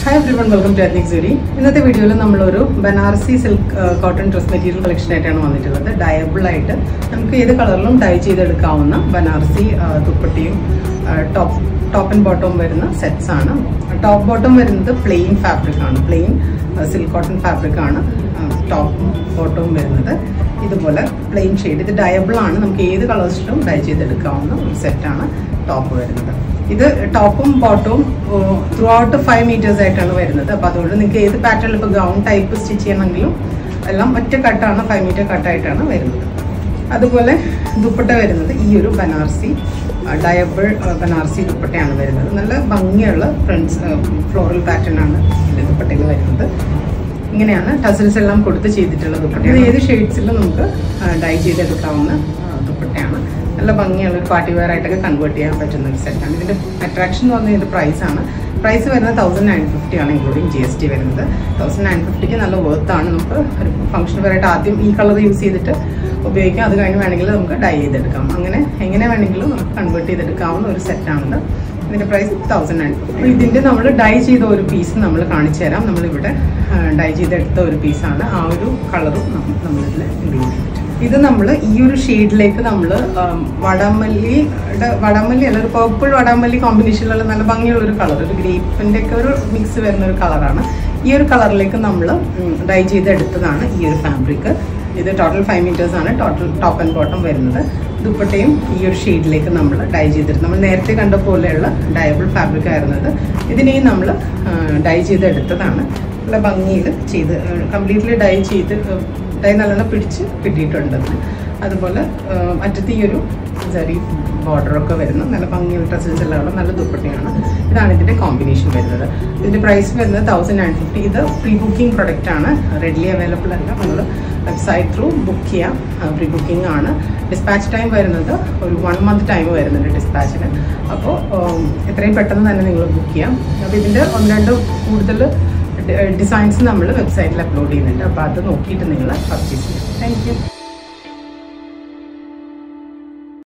Hi everyone welcome to ethnic jury ഇന്നത്തെ വീഡിയോയിൽ നമ്മളൊരു Banarasi silk cotton dress material collection ആയിട്ടാണ് വന്നിട്ടുള്ളത് ഡയബിൾ ആയിട്ട് നമുക്ക് ഏത് കളറിലും ഡൈ ചെയ്തെടുക്കാവുന്ന ബനാറസി ആ, ദുപ്പട്ടിയും ടോപ്പ് ടോപ്പ് ആൻഡ് ബോട്ടവും വരുന്ന സെറ്റ്സ് ആണ് ടോപ്പ് ബോട്ടം വരുന്നത് പ്ലെയിൻ ഫാബ്രിക് ആണ് പ്ലെയിൻ സിൽക്ക് കോട്ടൺ ഫാബ്രിക് ആണ് ടോപ്പും ബോട്ടവും വരുന്നത് ഇതുപോലെ പ്ലെയിൻ ഷെയ്ഡ് ഇത് ഡയബിൾ ആണ് നമുക്ക് ഏത് കളേഴ്സിലും ഡൈ ചെയ്തെടുക്കാവുന്ന ഒരു സെറ്റാണ് ടോപ്പ് വരുന്നത് ഇത് ടോപ്പും ബോട്ടവും ത്രൂ ഔട്ട് ഫൈവ് മീറ്റേഴ്സ് ആയിട്ടാണ് വരുന്നത് അപ്പോൾ അതുകൊണ്ട് നിങ്ങൾക്ക് ഏത് പാറ്റേണിൽ ഇപ്പോൾ ഗൗൺ ടൈപ്പ് സ്റ്റിച്ച് ചെയ്യണമെങ്കിലും എല്ലാം ഒറ്റ കട്ടാണ് ഫൈവ് മീറ്റർ കട്ടായിട്ടാണ് വരുന്നത് അതുപോലെ ദുപ്പട്ട വരുന്നത് ഈ ഒരു ബനാറസി ഡയബിൾ ബനാറസി ദുപ്പട്ടയാണ് വരുന്നത് നല്ല ഭംഗിയുള്ള ഫ്രണ്ട്സ് ഫ്ലോറൽ പാറ്റേൺ ആണ് ഇതിൽ ദുപ്പട്ടയിൽ വരുന്നത് ഇങ്ങനെയാണ് ടസിൽസ് എല്ലാം കൊടുത്ത് ചെയ്തിട്ടുള്ള ദുപ്പട്ട ഇത് ഏത് ഷെയ്ഡ്സിലും നമുക്ക് ഡൈ ചെയ്തെടുക്കാവുന്ന ആ, ദുപ്പട്ടയാണ് നല്ല ഭംഗിയുള്ള ഒരു പാർട്ടി വെയർ ആയിട്ടൊക്കെ കൺവേർട്ട് ചെയ്യാൻ പറ്റുന്ന ഒരു സെറ്റാണ് ഇതിന്റെ അട്രാക്ഷൻ എന്ന് പറഞ്ഞാൽ ഇത് പ്രൈസ് ആണ് പ്രൈസ് വരുന്നത് തൗസൻഡ് നയൻ ഫിഫ്റ്റി ആണ് ഇൻക്ലൂഡിങ് ജി എസ് ടി വരുന്നത് തൗസൻഡ് നയൻ ഫിഫ്റ്റിക്ക് നല്ല വർത്ത് ആണ് നമുക്ക് ഒരു ഫംഗ്ഷൻ വെയർ ആയിട്ട് ആദ്യം ഈ കളർ യൂസ് ചെയ്തിട്ട് ഉപയോഗിക്കാം അത് കഴിഞ്ഞ് വേണമെങ്കിൽ നമുക്ക് ഡൈ ചെയ്തെടുക്കാം അങ്ങനെ എങ്ങനെ വേണമെങ്കിലും നമുക്ക് കൺവേർട്ട് ചെയ്തെടുക്കാവുന്ന ഒരു സെറ്റാണിത് ഇതിന്റെ പ്രൈസ് തൗസൻഡ് നയൻ ഫിഫ്റ്റി ഇതിന്റെ നമ്മൾ ഡൈ ചെയ്ത ഒരു പീസ് നമ്മൾ കാണിച്ചു തരാം നമ്മളിവിടെ ഡൈ ചെയ്തെടുത്ത ഒരു പീസാണ് ആ ഒരു കളറും നമ്മളിതിൽ ഇൻക്ലൂഡ് ചെയ്തിട്ടുണ്ട് ഇത് നമ്മൾ ഈ ഒരു ഷെയ്ഡിലേക്ക് നമ്മൾ വടമല്ലിയുടെ വടമല്ലി അല്ല ഒരു പേർപ്പിൾ വടമല്ലി കോമ്പിനേഷനിലുള്ള നല്ല ഭംഗിയുള്ള ഒരു കളർ ഒരു ഗ്രേപ്പിന്റെ ഒക്കെ ഒരു മിക്സ് വരുന്ന ഒരു കളറാണ് ഈ ഒരു കളറിലേക്ക് നമ്മൾ ഡൈ ചെയ്തെടുത്തതാണ് ഈ ഒരു ഫാബ്രിക് ഇത് ടോട്ടൽ ഫൈവ് മീറ്റേഴ്സ് ആണ് ടോട്ടൽ ടോപ്പ് ആൻഡ് ബോട്ടം വരുന്നത് ദുപ്പട്ടയും ഈ ഒരു ഷെയ്ഡിലേക്ക് നമ്മൾ ഡൈ ചെയ്തിരുന്നു നമ്മൾ നേരത്തെ കണ്ട പോലെയുള്ള ഡയബിൾ ഫാബ്രിക് ആയിരുന്നത് ഇതിനെയും നമ്മൾ ഡൈ ചെയ്തെടുത്തതാണ് നല്ല ഭംഗിയിൽ ചെയ്ത് കംപ്ലീറ്റ്ലി ഡൈ ചെയ്ത് ഡൈ നല്ലോണം പിടിച്ച് കിട്ടിയിട്ടുണ്ട് അതിന്. അതുപോലെ ആ, അറ്റത്ത് ഈ ഒരു ചെറിയ ബോർഡറൊക്കെ വരുന്ന നല്ല ഭംഗിയുള്ള ഡ്രസ്സസ് എല്ലാം ഉള്ള നല്ല ദുപ്പട്ടയാണ് ഇതാണ് ഇതിൻ്റെ കോമ്പിനേഷൻ വരുന്നത് ഇതിൻ്റെ പ്രൈസ് വരുന്നത് തൗസൻഡ് നയൻ ഫിഫ്റ്റി ഇത് പ്രീ ബുക്കിംഗ് പ്രൊഡക്റ്റ് ആണ് റെഡിലി അവൈലബിൾ അല്ല നിങ്ങൾ വെബ്സൈറ്റ് ത്രൂ ബുക്ക് ചെയ്യാം പ്രീ ബുക്കിംഗ് ആണ് ഡിസ്പാച്ച് ടൈം വരുന്നത് ഒരു വൺ മന്ത് ടൈം വരുന്നുണ്ട് ഡിസ്പാച്ചിന് അപ്പോൾ എത്രയും പെട്ടെന്ന് തന്നെ നിങ്ങൾ ബുക്ക് ചെയ്യാം അപ്പോൾ ഇതിൻ്റെ ഒന്ന് രണ്ട് കൂടുതൽ ഡിസൈൻസ് നമ്മൾ വെബ്സൈറ്റിൽ അപ്ലോഡ് ചെയ്യുന്നുണ്ട് അപ്പോൾ അത് നോക്കിയിട്ട് നിങ്ങൾ പർച്ചേസ് ചെയ്യാം താങ്ക് യു